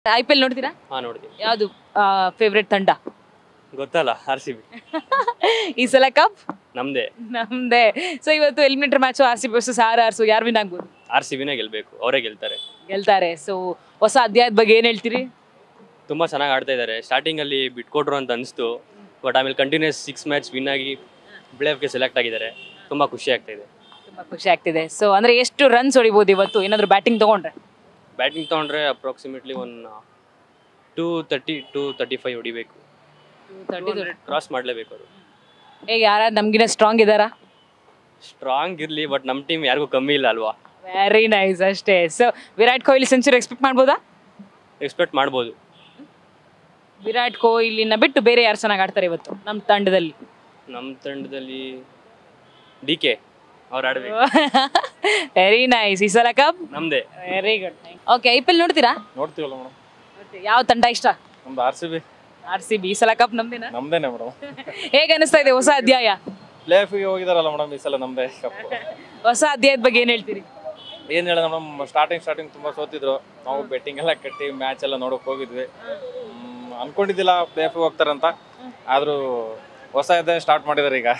I P L ನೋಡ್ತೀರಾ ಹಾಂ ನೋಡ್ತೀನಿ ಯಾವುದು ಫೇವ್ರೆಟ್ ತಂಡ ಗೊತ್ತಲ್ಲ ಆರ್ ಸಿ ಬಿ ಈ ಸಲ ಕಪ್ ನಮ್ಮದೇ ನಮ್ದೇ ಸೊ ಇವತ್ತು eliminator match R C B versus R R so ಯಾರು ವಿನ್ ಆಗ್ಬೋದು ಆರ್ ಸಿ ಬಿನೇ ಗೆಲ್ಲಬೇಕು ಅವರೇ ಗೆಲ್ತಾರೆ ಗೆಲ್ತಾರೆ ಸೊ ಹೊಸ ಅಧ್ಯಾಯದ ಬಗ್ಗೆ ಏನು ಹೇಳ್ತೀರಿ ತುಂಬ ಚೆನ್ನಾಗಿ ಆಡ್ತಾ ಇದ್ದಾರೆ ಸ್ಟಾರ್ಟಿಂಗಲ್ಲಿ ಬಿಟ್ಕೊಟ್ರು ಅಂತ ಅನಿಸ್ತು ಬಟ್ ಆಮೇಲೆ ಕಂಟಿನ್ಯೂಸ್ ಸಿಕ್ಸ್ ಮ್ಯಾಚ್ ವಿನ್ ಆಗಿ ಪ್ಲೇ ಆಫ್ಗೆ ಸೆಲೆಕ್ಟ್ ಆಗಿದ್ದಾರೆ ತುಂಬ ಖುಷಿ ಆಗ್ತಾ ಇದೆ ತುಂಬ ಖುಷಿ ಆಗ್ತಿದೆ ಸೊ ಅಂದರೆ ಎಷ್ಟು ರನ್ಸ್ ಹೊಡಿಬೋದು ಇವತ್ತು ಏನಾದರೂ ಬ್ಯಾಟಿಂಗ್ ತೊಗೊಂಡ್ರೆ ಬ್ಯಾಟಿಂಗ್ ತೊಗೊಂಡ್ರೆ approximately one two thirty two thirty five ಹೊಡಿಬೇಕು ಕ್ರಾಸ್ ಮಾಡಲೇಬೇಕು ಅವರು ಹೇಗೆ ಯಾರು ನಮಗಿನ ಸ್ಟ್ರಾಂಗ್ ಇದ್ದಾರಾ ಸ್ಟ್ರಾಂಗ್ ಇರಲಿ ಬಟ್ ನಮ್ಮ ಟೀಮ್ ಯಾರಿಗೂ ಕಮ್ಮಿ ಇಲ್ಲ ಅಲ್ವಾ ವೆರಿ ನೈಸ್ ಅಷ್ಟೇ so Virat Kohli century expect ಮಾಡ್ಬೋದಾ ಎಕ್ಸ್ಪೆಕ್ಟ್ ಮಾಡ್ಬೋದು ವಿರಾಟ್ ಕೊಹ್ಲಿನ ಬಿಟ್ಟು ಬೇರೆ ಯಾರು ಚೆನ್ನಾಗಿ ಆಡ್ತಾರೆ ಇವತ್ತು ನಮ್ಮ ತಂಡದಲ್ಲಿ ನಮ್ಮ ತಂಡದಲ್ಲಿ ಡಿ ಕೆ ಅವ್ರು ಆಡಬೇಕು ವೆರಿ ನೈಸ್ ಈ ಸಲ ಕಪ್ ನಮ್ಮದೇ very good okay I P L ನೋಡ್ತೀರಾ ನೋಡ್ತೀವಲ್ಲ ಮೇಡಮ್ ಯಾವ ತಂಡ ಇಷ್ಟ ನಮ್ದು R C B R C B ಈ ಸಲ ಕಪ್ ನಮ್ದೇನಾ ನಮ್ದೇನೆ ಮೇಡಮ್ ಹೇಗೆ ಅನಿಸ್ತಾ ಇದೆ ಹೊಸ ಅಧ್ಯಾಯ ಪ್ಲೇ ಆಫಿಗೆ ಹೋಗಿದಾರಲ್ಲ ಮೇಡಮ್ ಈ ಸಲ ನಮ್ದೇ ಕಪ್ ಹೊಸ ಅಧ್ಯಾಯದ ಬಗ್ಗೆ ಏನು ಹೇಳ್ತೀರಿ ಏನ್ ಹೇಳ ಮೇಡಮ್ ಸ್ಟಾರ್ಟಿಂಗ್ ಸ್ಟಾರ್ಟಿಂಗ್ ತುಂಬಾ ಸೋತಿದ್ರು ನಾವು ಬೆಟ್ಟಿಂಗ್ ಎಲ್ಲ ಕಟ್ಟಿ ಮ್ಯಾಚ್ ಎಲ್ಲ ನೋಡಕ್ ಹೋಗಿದ್ವಿ ಹ್ಮ್, ಅನ್ಕೊಂಡಿದ್ದಿಲ್ಲ ಪ್ಲೇ ಆಫಿಗೆ ಹೋಗ್ತಾರಂತ ಆದ್ರೂ ಹೊಸ ಇದೆ ಸ್ಟಾರ್ಟ್ ಮಾಡಿದಾರೆ ಈಗ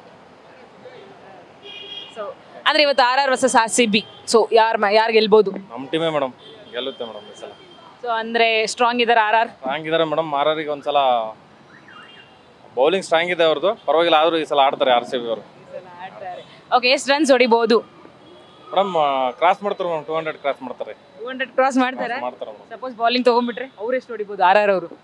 ಸೊ ಅಂದ್ರೆ ಇವತ್ತು R R versus R C B so ಯಾರು ಯಾರು ಗೆಲ್ಬೋದು ನಮ್ಮ ಟೀಮೇ ಮೇಡಮ್ ಗೆಲ್ಲುತ್ತೆ ಮೇಡಮ್ ಈ ಸಲ ಸೊ ಅಂದ್ರೆ ಸ್ಟ್ರಾಂಗ್ ಇದ್ದಾರೆ ಆರ್ ಆರ್ ಸ್ಟ್ರಾಂಗ್ ಇದಾರೆ ಮೇಡಮ್ ಆರರಿಗೆ ಒಂದ್ಸಲ ಬೌಲಿಂಗ್ ಸ್ಟ್ರಾಂಗ್ ಇದೆ ಅವ್ರದ್ದು ಪರವಾಗಿಲ್ಲ ಆದ್ರೂ ಈ ಸಲ ಆಡ್ತಾರೆ ಆರ್ ಸಿ ಬಿ ಅವರು ಓಕೆ ಎಷ್ಟು ರನ್ಸ್ ಹೊಡಿಬೋದು ಮೇಡಮ್ ಕ್ರಾಸ್ ಮಾಡ್ತಾರೆ ಮೇಡಮ್ ಟೂ ಹಂಡ್ರೆಡ್ ಕ್ರಾಸ್ ಮಾಡ್ತಾರೆ ಟೂ ಹಂಡ್ರೆಡ್ ಕ್ರಾಸ್ ಮಾಡ್ತಾರೆ ಮಾಡ್ತಾರೆ ಮೇಡಮ್ ಸಪೋಸ್ ಬಾಲಿಂಗ್ ತಗೊಂಡ್ಬಿಟ್ರೆ ಅವ್ರು ಎಷ್ಟು ಹೊಡಿಬೋದು ಆರ್ ಆರ್ ಅವರು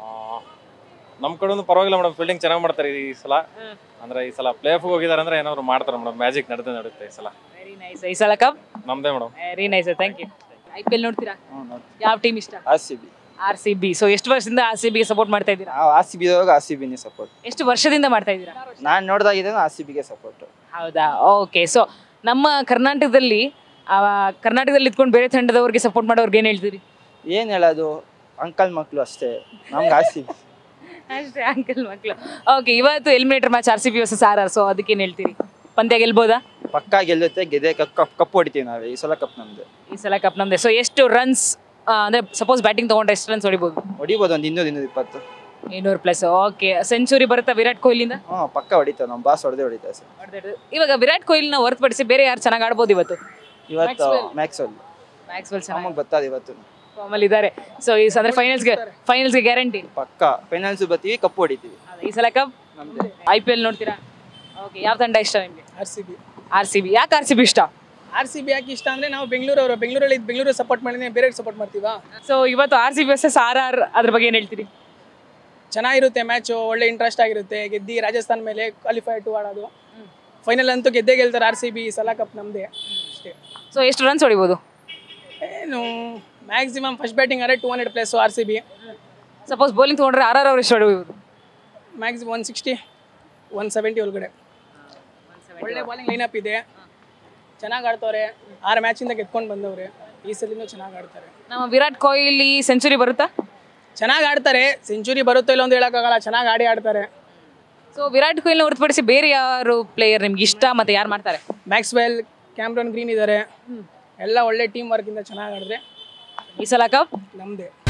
ನಮ್ಮ ಕಡೆಯಿಂದ ಪರವಾಗಿಲ್ಲ ಮೇಡಮ್ ಫೀಲ್ಡಿಂಗ್ ಚೆನ್ನಾಗಿ ಮಾಡ್ತಾರೆ ಈ ಸಲ ಅಂದ್ರೆ ಈ ಸಲ ಪ್ಲೇ ಆಫ್ ಹೋಗಿದ್ದಾರೆ ಅಂದ್ರೆ ಏನಾದ್ರು ಮಾಡ್ತಾರೆ ಮೇಡಮ್ ಮ್ಯಾಜಿಕ್ ನಡೆದೇ ನಡುತ್ತೆ ಈ ಸಲ ವೆರಿ ನೈಸ್ ಈ ಸಲ ಕಪ್ ನಮ್ದೇ madam very nice thank you I P L ನೋಡ್ತೀರಾ ಯಾವ ಟೀಮ್ ಇಷ್ಟ R C B R C B so ಎಷ್ಟು ವರ್ಷದಿಂದ ಆರ್ ಸಿ ಬಿಗೆ ಸಪೋರ್ಟ್ ಮಾಡ್ತಾ ಇದ್ದೀರಾ ನಾವು R C B R C ಬಿನೇ ಸಪೋರ್ಟ್ ಎಷ್ಟು ವರ್ಷದಿಂದ ಮಾಡ್ತಾ ಇದ್ದೀರಾ ನಾನು ನೋಡ್ದಾಗಿದ್ದೇನೆ ಆರ್ ಸಿ ಬಿಗೆ ಸಪೋರ್ಟ್ ಹೌದಾ ಓಕೆ ಸೊ ನಮ್ಮ ಕರ್ನಾಟಕದಲ್ಲಿ ಆ, ಕರ್ನಾಟಕದಲ್ಲಿ ಇದ್ಕೊಂಡು ಬೇರೆ ತಂಡದವ್ರಿಗೆ ಸಪೋರ್ಟ್ ಮಾಡೋರ್ಗೆ ಏನು ಹೇಳ್ತೀರಿ ಏನು ಹೇಳೋದು ಅಂಕಲ್ ಮಕ್ಕಳು ಅಷ್ಟೇ ನಮ್ಗೆ ಆರ್ ಸಿ ಬಿ ಅಷ್ಟೇ ಅಂಕಲ್ ಮಕ್ಕಳು ಓಕೆ ಇವತ್ತು eliminator match R C B versus R R so ಅದಕ್ಕೇನು ಹೇಳ್ತೀರಿ ಪಂದ್ಯ ಗೆಲ್ಬೋದಾ ಪಕ್ಕಾ ಗೆಲ್ಲುತ್ತೆ ಗೆದ್ದೆ ಕಪ್ ಕಪ್ ಕಪ್ ಹೊಡಿತೀವಿ ನಾವೇ ಈ ಸಲ ಕಪ್ ನಮ್ದು ಈ ಸಲ ಕಪ್ ನಮ್ದೆ ಸೊ ಎಷ್ಟು ರನ್ಸ್ ಅಂದ್ರೆ ಸಪೋಸ್ ಬ್ಯಾಟಿಂಗ್ ತಗೊಂಡ್ರೆ ಎಷ್ಟು ರನ್ಸ್ ಹೊಡಿಬೋದು ಹೊಡಿಬೋದು ಒಂದು ಇನ್ನೂರು ಇನ್ನೂರು ಇಪ್ಪತ್ತು ಇನ್ನೂರು ಪ್ಲಸ್ ಓಕೆ ಸೆಂಚುರಿ ಬರುತ್ತಾ ವಿರಾಟ್ ಕೊಹ್ಲಿಯಿಂದ ಹ್ಞೂ ಪಕ್ಕ ಹೊಡಿತಾವೆ ನಮ್ಮ ಬಾಸ್ ಹೊಡೆದೇ ಹೊಡಿತಾರೆ ಸರ್ ಇವಾಗ ವಿರಾಟ್ ಕೊಹ್ಲಿನ ಹೊರತುಪಡಿಸಿ ಬೇರೆ ಯಾರು ಚೆನ್ನಾಗಿ ಆಡ್ಬೋದು ಇವತ್ತು ಇವತ್ತು Maxwell. ಮ್ಯಾಕ್ಸ್ವೆಲ್ ಮ್ಯಾಕ್ಸ್ವೆಲ್ ಚೆನ್ನಾಗಿ ನಮಗೆ ಗೊತ್ತಾದ ಇವತ್ತು ಫಾರ್ಮಲ್ ಇದ್ದಾರೆ ಸೊ ಈ ಅಂದ್ರೆ ಫೈನಲ್ಸ್ಗೆ ಫೈನಲ್ಸ್ಗೆ ಗ್ಯಾರಂಟಿ ಪಕ್ಕ ಫೈನಲ್ಸ್ ಬರ್ತೀವಿ ಕಪ್ ಹೊಡಿತೀವಿ ಈ ಸಲ ಕಪ್ ನಮ್ದೇ ಐ ಪಿ ಎಲ್ ನೋಡ್ತೀರಾ ಓಕೆ ಯಾವ ತಂಡ ಇಷ್ಟ ನಿಮಗೆ R C B R C B ಯಾಕೆ ಆರ್ ಸಿ ಬಿ ಇಷ್ಟ ಆರ್ ಸಿ ಬಿ ಯಾಕೆ ಇಷ್ಟ ಅಂದರೆ ನಾವು ಬೆಂಗಳೂರವರು ಬೆಂಗಳೂರಲ್ಲಿ ಇದ್ದು ಬೆಂಗಳೂರು ಸಪೋರ್ಟ್ ಮಾಡಿದ್ರೆ ಬೇರೆ ಸಪೋರ್ಟ್ ಮಾಡ್ತೀವಾ ಸೊ ಇವತ್ತು R C B versus R R ಅದ್ರ ಬಗ್ಗೆ ಏನು ಹೇಳ್ತೀರಿ ಚೆನ್ನಾಗಿರುತ್ತೆ ಮ್ಯಾಚು ಒಳ್ಳೆ ಇಂಟ್ರೆಸ್ಟ್ ಆಗಿರುತ್ತೆ ಗೆದ್ದಿ ರಾಜಸ್ಥಾನ್ ಮೇಲೆ ಕ್ವಾಲಿಫೈ ಟು ಆಡೋದು ಫೈನಲ್ ಅಂತೂ ಗೆದ್ದೇ ಗೆಲ್ತಾರೆ ಆರ್ ಸಿ ಬಿ ಸಲ ಕಪ್ ನಮ್ಮದೇ ಅಷ್ಟೇ ಸೊ ಎಷ್ಟು ರನ್ಸ್ ಹೊಡಿಬೋದು ಏನು ಮ್ಯಾಕ್ಸಿಮಮ್ ಫಸ್ಟ್ ಬ್ಯಾಟಿಂಗ್ ಆದರೆ two hundred plus R C B suppose bowling ತೊಗೊಂಡ್ರೆ ಆರ್ ಆರ್ ಅವ್ರು ಎಷ್ಟು ಹೊಡಿಬೋದು maximum one sixty one seventy ಒಳಗಡೆ ಒಳ್ಳೆ ಬಾಲಿಂಗ್ ಲೈನಪ್ ಇದೆ ಚೆನ್ನಾಗಿ ಆಡ್ತವ್ರೆ ಆರು ಮ್ಯಾಚಿಂದ ಗೆದ್ಕೊಂಡು ಬಂದವ್ರೆ ಈ ಸಲಿನೂ ಚೆನ್ನಾಗಿ ಆಡ್ತಾರೆ ನಮ್ಮ ವಿರಾಟ್ ಕೊಹ್ಲಿ ಸೆಂಚುರಿ ಬರುತ್ತಾ ಚೆನ್ನಾಗಿ ಆಡ್ತಾರೆ ಸೆಂಚುರಿ ಬರುತ್ತೋ ಇಲ್ಲ ಅಂತ ಹೇಳೋಕ್ಕಾಗಲ್ಲ ಚೆನ್ನಾಗಿ ಆಡಿ ಆಡ್ತಾರೆ ಸೊ ವಿರಾಟ್ ಕೊಹ್ಲಿನ ಹೊರತುಪಡಿಸಿ ಬೇರೆ ಯಾರು ಪ್ಲೇಯರ್ ನಿಮ್ಗೆ ಇಷ್ಟ ಮತ್ತೆ ಯಾರು ಮಾಡ್ತಾರೆ ಮ್ಯಾಕ್ಸ್ವೆಲ್ ಕ್ಯಾಮ್ರನ್ ಗ್ರೀನ್ ಇದ್ದಾರೆ ಎಲ್ಲ ಒಳ್ಳೆ ಟೀಮ್ ವರ್ಕಿಂದ ಚೆನ್ನಾಗಿ ಆಡಿದ್ರೆ ಈ ಸಲ ಕಪ್ ನಮ್ಮದೇ